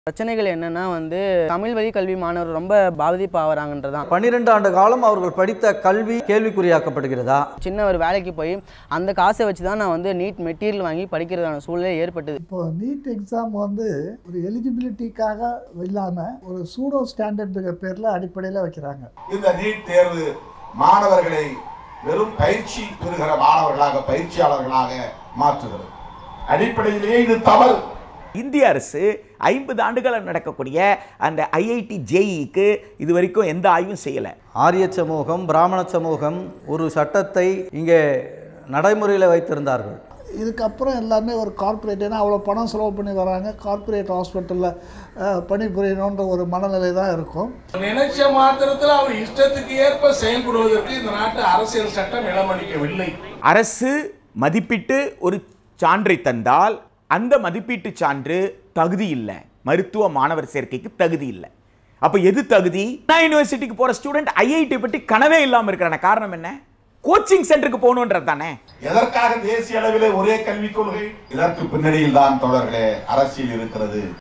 பிரச்சனைகள் என்னன்னா வந்து தமிழ் வழி கல்வி மாணவர் ரொம்ப பாதிப்பாகிறாங்கன்றதான் பன்னிரெண்டு ஆண்டு காலம் அவர்கள் படித்த கல்வி கேள்விக்குறியாக்கப்படுகிறதா சின்ன ஒரு வேலைக்கு போய் அந்த காசை வச்சு தான் நான் வந்து நீட் மெட்டீரியல் வாங்கி படிக்கிறதான சூழ்நிலை ஏற்பட்டது இப்போ நீட் எக்ஸாம் வந்து ஒரு எலிஜிபிலிட்டிக்காக இல்லாமல் ஒரு சூடோ ஸ்டாண்டர்டுங்கிற பேரில் அடிப்படையில் வைக்கிறாங்க இந்த நீட் தேர்வு மாணவர்களை வெறும் பயிற்சி பெறுகிற மாணவர்களாக பயிற்சியாளர்களாக மாற்றுகிறது அடிப்படையிலேயே இது தவறு இந்திய அரசு ஐம்பது ஆண்டுகாலம் நடக்கக்கூடிய அந்த ஐஐடி ஜேஇக்கு இது வரைக்கும் எந்த ஆய்வும் செய்யலை ஆரிய சமூகம் பிராமண சமூகம் ஒரு சட்டத்தை இங்கே நடைமுறையில் வைத்திருந்தார்கள் இதுக்கப்புறம் எல்லாமே ஒரு கார்ப்பரேட் ஏன்னா அவ்வளோ பணம் செலவு பண்ணி வராங்க கார்ப்பரேட் ஹாஸ்பிட்டலில் பணிபுரியணுன்ற ஒரு மனநிலை தான் இருக்கும் நினைச்ச மாத்திரத்தில் அவர் இஷ்டத்துக்கு ஏற்ப செயல்படுவதற்கு இந்த நாட்டு அரசியல் சட்டம் இடமளிக்கவில்லை அரசு மதிப்பிட்டு ஒரு சான்றை தந்தால் அந்த மதிப்பீட்டு சான்று தகுதி இல்லை மருத்துவ மாணவர் சேர்க்கைக்கு தகுதி இல்லை அப்போ எது தகுதி நான் யூனிவர்சிட்டிக்கு போகிற ஸ்டூடெண்ட் ஐஐடி பற்றி கனவே இல்லாமல் இருக்கிறான காரணம் என்ன கோச்சிங் சென்டருக்கு போகணுன்றது தானே எதற்காக தேசிய அளவிலே ஒரே கல்விக் கொள்கை இதற்கு பின்னணியில் தான் தொடர்களே அரசியல் இருக்கிறது